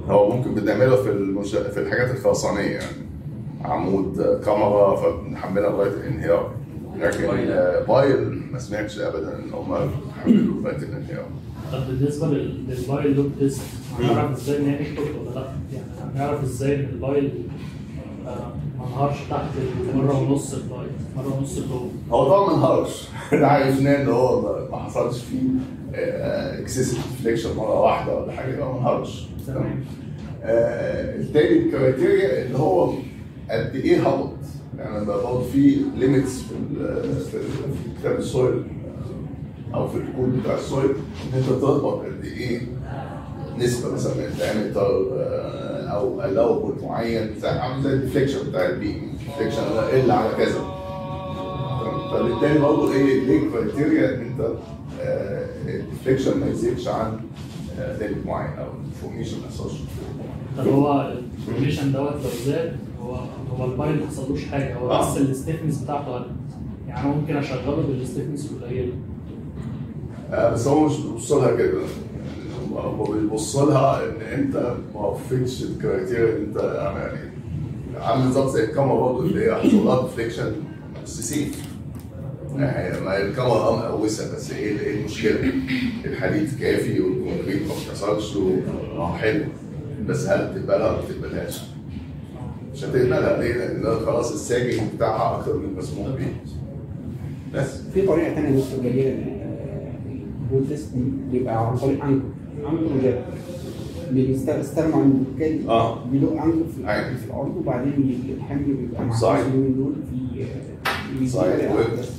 هو ممكن بنعمله في المش... في الحاجات الخرسانيه يعني عمود كاميرا فبنحملها لغايه الانهيار لكن آه، بايل ما سمعتش ابدا ان هم حملوا لغايه الانهيار طب بالنسبه لل- للبايل لوب تيست هنعرف ازاي ان هي نكتب ولا لا؟ يعني هنعرف ازاي ان البايل آه، ما انهارش تحت مره ونص البايل مره ونص الجو هو طبعا ما انهارش احنا عرفناه ان هو ما- ما حصلش فيه اكسسيف ديفليكشن مره واحده ولا حاجه هو ما انهارش تمام. آه، التاني الكرايتيريا اللي هو قد ايه هبط يعني بقى برضه في ليميتس في ال- في ال- في كتاب السويل او في الكود بتاع السويل ان انت تضبط قد ايه نسبه مثلا من الدايمتر آه، او الاوبوت معين زي عامل زي الديفليكشن بتاع البيم الديفليكشن الا على كذا فبالتالي برضه ايه ليه كرايتيريا ان انت الديفليكشن ما يزيدش عن ليميت معين او الفورميشن ما يحصلش طب هو الفورميشن دوت لو زاد هو هو البايل ما حصلوش حاجه هو آه. بس الستيفنس بتاعته قلت يعني أنا ممكن اشغله بالستيفنس القليله آه، بس هو مش بيبص لها كده هو- هو بيبص لها ان انت ما وفيتش الكرايتيريا اللي انت يعني عامل بالظبط زي الكاميرا برضه اللي هي حصل لها ديفليكشن بس سيف يعني ما هي الكاميرا اه مقوسه بس ايه ايه المشكله؟ الحديد كافي والكونكريت ما اتكسرش اه حلو بس هل تقبلها ولا ما تقبلهاش؟ مش هتقبلها ليه؟ لان ده خلاص الساجن بتاعها اكتر من المسموح بيه بس في طريقه ثانيه دكتور جميله البول تيست دي بيبقى عن طريق انكر انكر وجاب بيستخدموا عند البركات دي آه. بيدق انكر في, أيوة. في الارض وبعدين ي- الحمل بيبقى مع صحيح. اليومين دول في في صحيح. زيادة و- بس.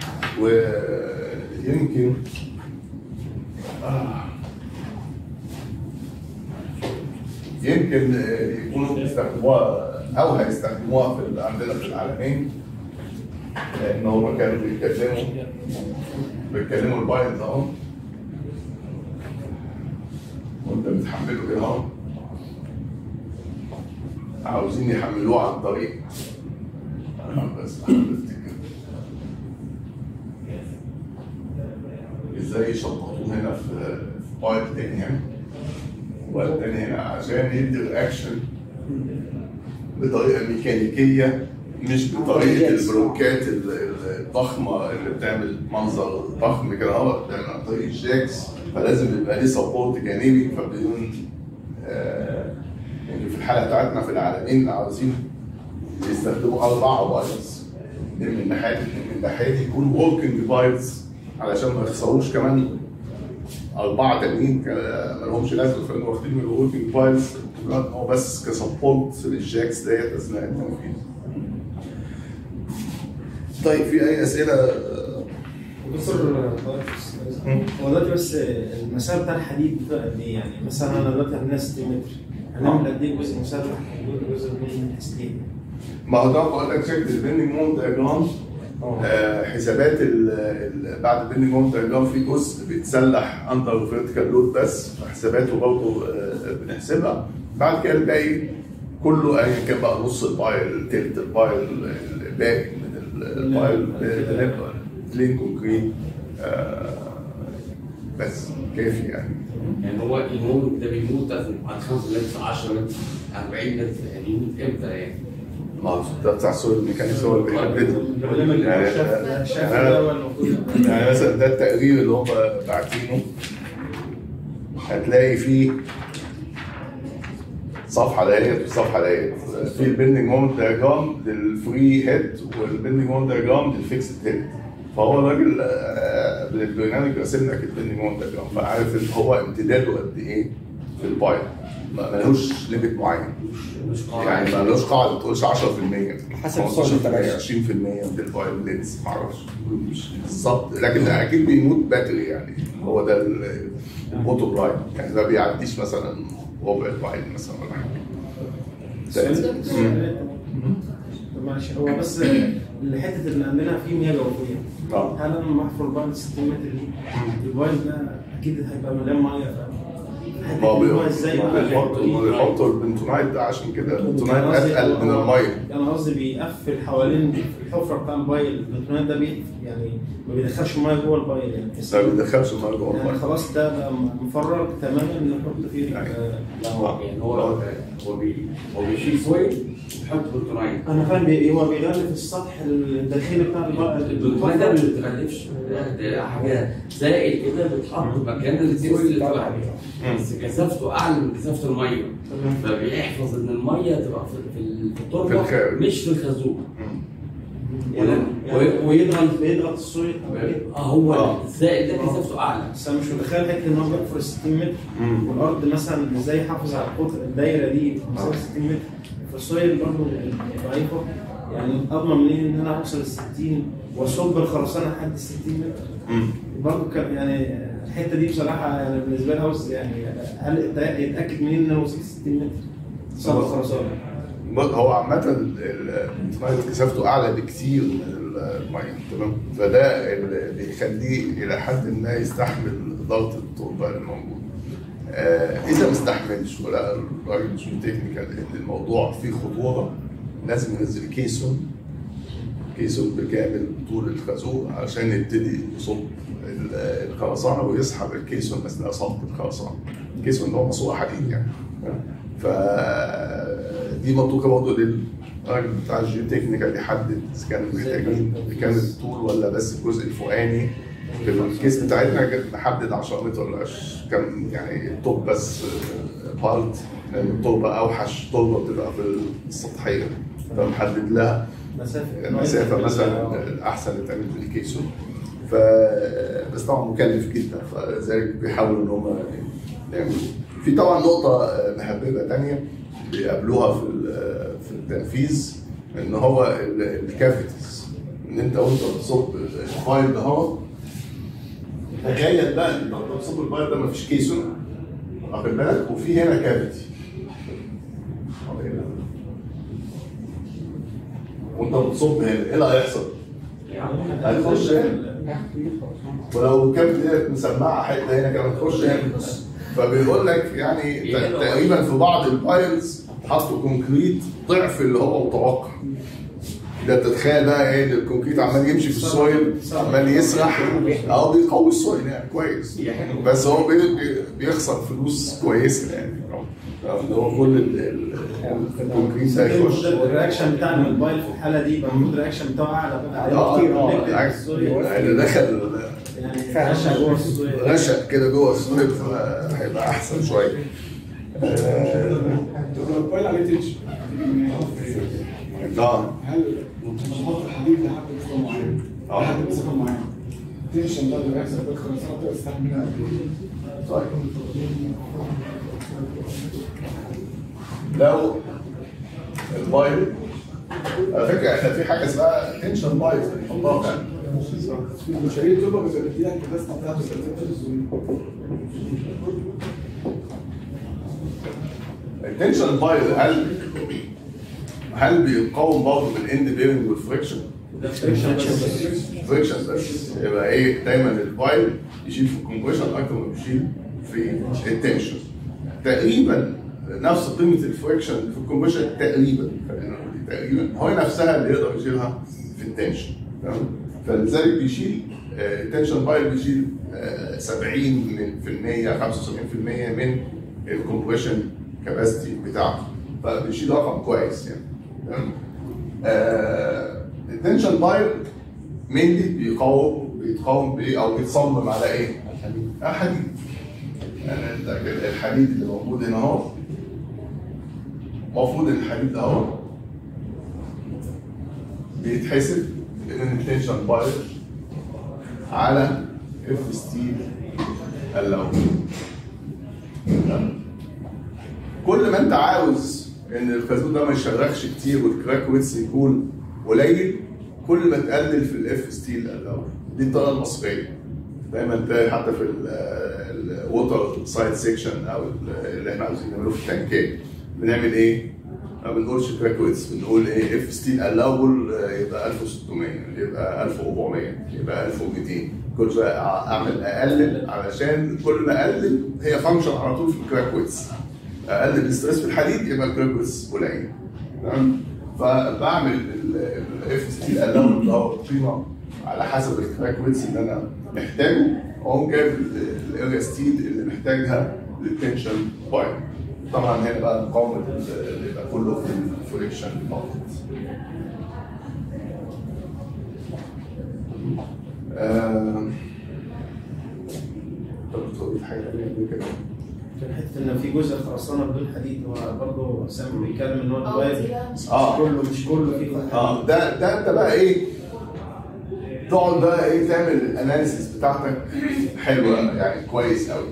ويمكن آه. يمكن آه، يكونوا بيستخدموها او هيستخدموها في عندنا في العالمين لان هم كانوا بيتكلموا بيتكلموا البايلز اهو وانت بتحمله كده اهو عاوزين يحملوه عن طريق أنا بس بحاول افتكر ازاي يشططوه هنا في في بايب تاني هنا وبايب تاني هنا عشان يدي رياكشن بطريقه ميكانيكيه مش بطريقه البلوكات ال- ال- الضخمه اللي بتعمل منظر ضخم كده اهو بتعمل عن طريق الجاكس فلازم يبقى ليه سبورت جانبي فبدون آه يعني في الحاله بتاعتنا في العالمين عاوزين يستخدموا اربعه بايتس اتنين من ناحيه اتنين من ناحيه يكون وركينج بايتس علشان ما يخسروش كمان اربعه تانيين ك- ما لهمش لازمه فانه واخدين من الوركينج بايتس هو بس كسبورت للجاكس ديت اثناء التنفيذ. طيب في اي اسئله؟ دكتور هو دلوقتي بس المسافه بتاع الحديد بتبقى قد ايه يعني مثلا انا دلوقتي عندنا 60 متر هنعمل قد ايه جزء مسافه جزء من التسليم ما هو ده بقول لك شكل البيندنج مون دايجرام آه، حسابات ال- ال- بعد البيندنج مون دايجرام في جزء بيتسلح اندر فيرتيكال لود بس حساباته برضه آه، بنحسبها بعد كده الباقي كله ايا كان بقى نص البايل تلت البايل الباقي من البايل بنبقى بلين كونكريت آه، بس كافي يعني يعني هو الموت ده بيموت بعد 5 متر 10 متر 40 متر يعني يموت امتى يعني؟ ما هو ده بتاع السوق الميكانيكي هو اللي بيحدده يعني شاف شاف يعني أنا- الاول المفروض يعني مثلا ده التقرير اللي هم باعتينه هتلاقي فيه صفحه ديت والصفحه ديت في البيلدنج مومنت دايجرام للفري هيد والبيلدنج مومنت دايجرام للفيكسد هيد فهو الراجل آه، بالبرنامج راسم لك البيلدنج مومنت دايجرام فعارف ان هو امتداده قد ايه في البايب ما ملوش ليميت معين مش قاعدة. يعني ما لوش قاعده ما تقولش 10% حسب 15% الصوت اللي انت 20% من البايب لينس ما اعرفش مش بالظبط لكن اكيد بيموت باتري يعني هو ده ال- البوتوم لاين يعني ما بيعديش مثلا ربع البايب مثلا ولا حاجه السؤال ده طب معلش هو بس الحته اللي عندنا فيه مياه جوفيه آه. هل انا لما احفر بعد 60 متر دي الوايل ده اكيد هيبقى مليان ميه ما هو إن هو ازاي بيحط- بقى بيحط- بيحط- بيحطوا البنتونايت ده عشان كده البنتونايت أنا قصدي- اتقل من الميه انا قصدي بيقفل حوالين الحفره بتاع البايل البنتونات ده بي يعني ما بيدخلش الميه جوه البايل يعني ما بيدخلش الميه جوه يعني الميه خلاص ده بقى مفرغ تماما نحط فيه يعني. آه، لا هو يعني هو هو بي هو بيشيل سويل يحط بنتونايت انا فاهم بي- هو بيغلف السطح الداخلي بتاع البايل البنتونايت ده ما بيتغلفش ده- ده حاجه زائد كده بيتحط مكان السويل اللي طالع عليه بس كثافته اعلى من كثافه الميه فبيحفظ ان الميه تبقى في في في التربه الخارج. مش في الخازوق يعني- وي- ويضغط بيضغط السويل اه هو آه. الزائد ده كثافته اعلى بس انا مش متخيل حته ان هو بيحفر 60 متر مم. والارض مثلا ازاي يحافظ على القطر الدايره دي مسافه 60 متر فالسويل برضه ضعيفه يعني اضمن منين ان انا اوصل ل 60 واصب الخرسانه لحد ال 60 متر مم. برضه كان يعني الحته دي بصراحه يعني بالنسبه لي عاوز يعني هل يت- يتاكد منين ان انا وصلت 60 متر صب الخرسانه بص، هو عامة ال- ال- البنتونايت كثافته أعلى بكتير من المية تمام فده اللي بيخليه إلى حد ما يستحمل ضغط التربة الموجود. آه إذا ما استحملش ولا الراجل مش تكنيكال إن الموضوع فيه خطورة لازم ينزل كيسون كيسون بكامل طول الخازوق عشان يبتدي يصب ال- الخرسانة ويسحب الكيسون أثناء صب الخرسانة. الكيسون اللي هو مصنوع حديد يعني. ف دي منطوقه برضه للراجل بتاع الجيو تكنيكال يحدد اذا كانوا محتاجين بكامل الطول ولا بس الجزء الفوقاني في الكيس بتاعتنا كانت نحدد 10 متر ولا عش- كان يعني الطوب بس بارت لان التربه اوحش تربه بتبقى في السطحيه فمحدد لها مسافه المسافه مثلا الاحسن اللي تعمل في الكيسو ف بس طبعا مكلف جدا فلذلك بيحاولوا ان هم يعملوا في طبعا نقطه مهببه تانية بيقابلوها في ال- في التنفيذ ان هو ال- الكافيتيز ان انت وانت بتصب الفايل ده هو تخيل بقى ان انت بتصب الفايل ده مفيش كيسون واخد بالك وفي هنا كافيتي وانت بتصب هنا ايه اللي هيحصل؟ هيخش هنا ولو كانت ديت مسمعه حته هنا كانت تخش هنا فبيقول لك يعني ت- تقريبا في بعض البايلز حطوا كونكريت ضعف اللي هو متوقع ده تتخيل بقى ايه إن الكونكريت عمال يمشي في السويل عمال يسرح اه بيقوي السويل يعني كويس بس هو بي- بي- بيخسر فلوس كويسه يعني ان هو كل ال- ال- الكونكريت ده يخش المفروض الرياكشن بتاع الموبايل في الحاله دي يبقى المفروض الرياكشن بتاعه اعلى بقى اه كتير اه connected بالعكس بالسوري. يعني دخل يعني فرشه جوه السوري غشق كده جوه السويل فهيبقى احسن شويه آه، الموبايل عليه تنشن اه هل بتحط الحديد لحد مسافه معينه آه. لحد مسافه معينه التنشن ده اللي بيحصل في الخرسانه بتبقى تستحملها قد ايه؟ طيب لو البايل على فكره احنا في حاجه اسمها تنشن بايل بنحطها فعلا المشاريع بتبقى بتديها الكباسيتي بتاعته 30 التنشن بايل هل هل بيقاوم برضه بالاند بيرنج والفريكشن؟ فريكشن بس يبقى ايه دايما البايل يشيل في الكومبريشن اكتر ما بيشيل في التنشن تقريبا نفس قيمه الفريكشن في الكومبريشن تقريبا خلينا نقول تقريبا هو نفسها اللي يقدر يشيلها في التنشن تمام فلذلك بيشيل آه، التنشن بايل بيشيل آه، 70 من في المية 75% من الكومبريشن كاباسيتي بتاعته فبيشيل رقم كويس يعني تمام آه، التنشن بايل مينلي بيقاوم بيتقاوم بايه او بيتصمم على ايه؟ الحديد الحديد يعني انت كده الحديد اللي موجود هنا اهو المفروض الحديد ده اهو بيتحسب من التنشن بايل على اف ستيل الاول كل ما انت عاوز ان الخازوق ده ما يشرخش كتير والكراك ويتس يكون قليل كل ما تقلل في الاف ستيل الاول دي الطريقه المصريه دايما تلاقي حتى في الووتر سايد سيكشن او ال- اللي احنا عاوزين نعمله في التنكات بنعمل ايه؟ ما بنقولش كراك ويتس بنقول ايه اف ستيل الاول يبقى 1600 يبقى 1400 يبقى 1200 كل شويه اعمل اقلل علشان كل ما اقلل هي فانكشن على طول في الكراك ويتس اقلل الاستريس في الحديد يبقى الكراك ويتس قليل تمام فبعمل الاف تي الالاون اللي هو القيمه على حسب الكراك ويتس اللي انا محتاجه واقوم جايب الاريا ستيل اللي محتاجها للتنشن بوينت طبعا هنا بقى مقاومه اللي يبقى كله في الفريكشن فقط آه، طب تقول حاجه تانية قبل كده كان حته ان في جزء خرسانه بدون حديد هو برضه سام بيتكلم ان هو اه الواير دي بقى مش اه كله مش كله فيه اه ده ده انت بقى ايه تقعد بقى ايه تعمل الاناليسيس بتاعتك حلوه يعني كويس قوي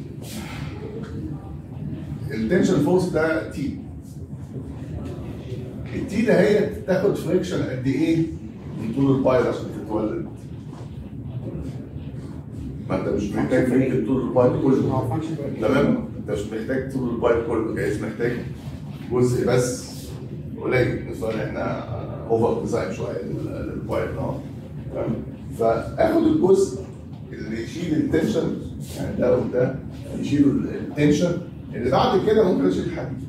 التنشن فورس ده تي التي ده هي تاخد فريكشن قد ايه من طول البايل عشان تتولد ما انت مش محتاج فريكشن طول البايل كله تمام انت مش محتاج طول البايب كله جايز محتاج جزء بس قليل بالنسبه لنا احنا اوفر ديزاين شويه لل- للبايب ده تمام فاخد الجزء اللي يشيل التنشن يعني ده وده يشيلوا التنشن اللي بعد كده ممكن اشيل الحديد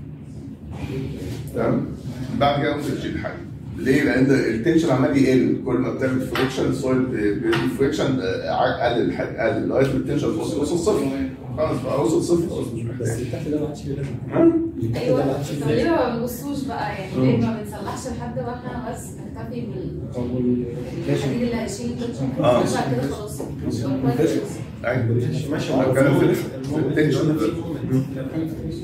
تمام بعد كده ممكن اشيل الحديد ليه؟ لان التنشن عمال يقل كل ما بتعمل فريكشن السويل بيعمل فريكشن قلل الحديد قلل لغايه ما التنشن وصل وصل صفر خلاص بقى وصل صفر خلاص مش بس محتاج اللي تحت ده ما عادش ليه لازمه ها؟ اللي تحت ده ايوه ما عادش بس ليه ليه لازمه ما بنبصوش بقى يعني ليه ما بنصلحش لحد ما احنا بس نكتفي بال طب وال- الحديد اللي هيشيل التنشن آه. بس بعد كده خلاص أيوة. ماشي أنا بتكلم في ال- في المومنت التنشن اللي ده. قلنا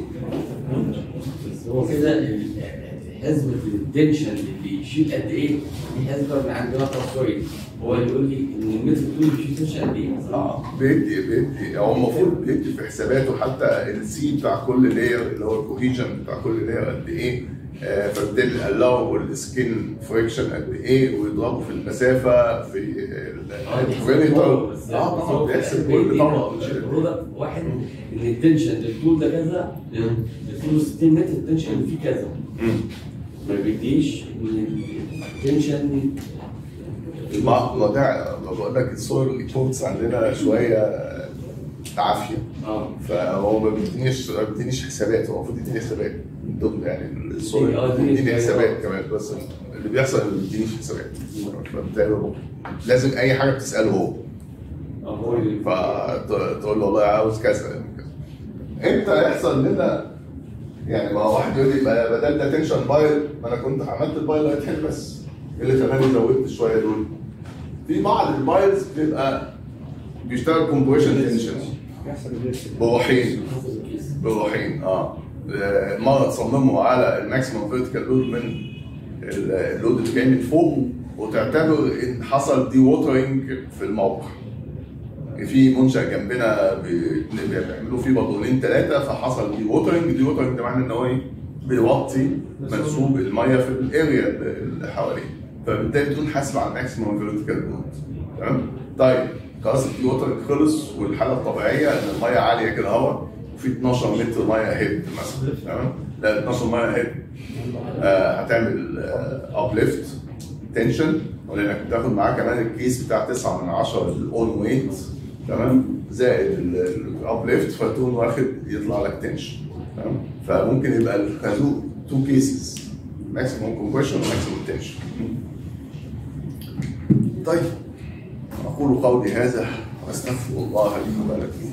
فيه بس هو كده ال- حسبة التنشن اللي يشيل قد ايه دي حسبة من عند مطر سوري هو اللي يقول لي ان المتر طول يشيل تنشن قد ايه اه بيدي بيدي هو المفروض بيدي في حساباته حتى السي بتاع كل لاير اللي هو الكوهيجن بتاع كل لاير قد ايه آه، فبالتالي الاو السكين فريكشن قد ايه ويضربوا في المسافه في اه دي حسبة البريمتر بس اه بس هو طبعا بيحسب بيدي كل طبعا برودكت واحد ان التنشن الطول ده كذا الطول 60 متر التنشن اللي فيه كذا مم. ما بيديش ان التنشن ما ما ده ما بقول لك الصور ريبورتس عندنا شويه عافيه اه فهو ما بيدينيش ما بيدينيش حسابات هو المفروض يديني حسابات من ضمن يعني الصور اه، اديني بيديني حسابات. حسابات كمان بس اللي بيحصل ما بيدينيش حسابات فبالتالي هو لازم اي حاجه بتساله هو اه هو اللي فتقول له والله عاوز كذا امتى يحصل لنا يعني ما واحد يقول لي بقى بدل ده تنشن بايل ما انا كنت عملت البايل اللي هيتحل بس إيه اللي خلاني زودت شويه دول في بعض البايلز بيبقى بيشتغل كومبريشن تنشن يحصل الريسك بروحين حافظ الكيس بروحين اه آه، مره تصممه على الماكسيمم فيرتيكال لود من ال- اللود اللي جاي من فوق وتعتبر ان حصل دي ووترنج في الموقع في منشأ جنبنا بي- بيعملوا فيه بالونين ثلاثه فحصل دي ووترنج دي ووترنج ده معناه ان هو ايه بيوطي منسوب الميه في الاريا اللي حواليه فبالتالي تكون حاسبه على الماكسيمم فيرتيكال لود تمام طيب خلاص الدي ووترنج خلص والحاله الطبيعيه ان الميه عاليه كده اهو وفي 12 متر ميه هيد مثلا تمام لا 12 ميه هيد آه هتعمل ابليفت تنشن ولانك بتاخد معاه كمان الكيس بتاع 9 من 10 الاون ويت تمام زائد الابليفت فتقوم واخد يطلع لك تنشن تمام فممكن يبقى الخازوق تو كيسز ماكسيموم كومبريشن وماكسيموم تنشن طيب اقول قولي هذا واستغفر الله لي ولكم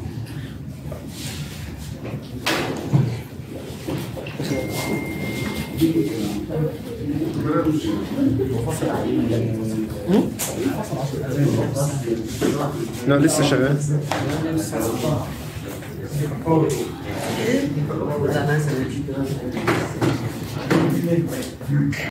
لا لسه شغال لا ناس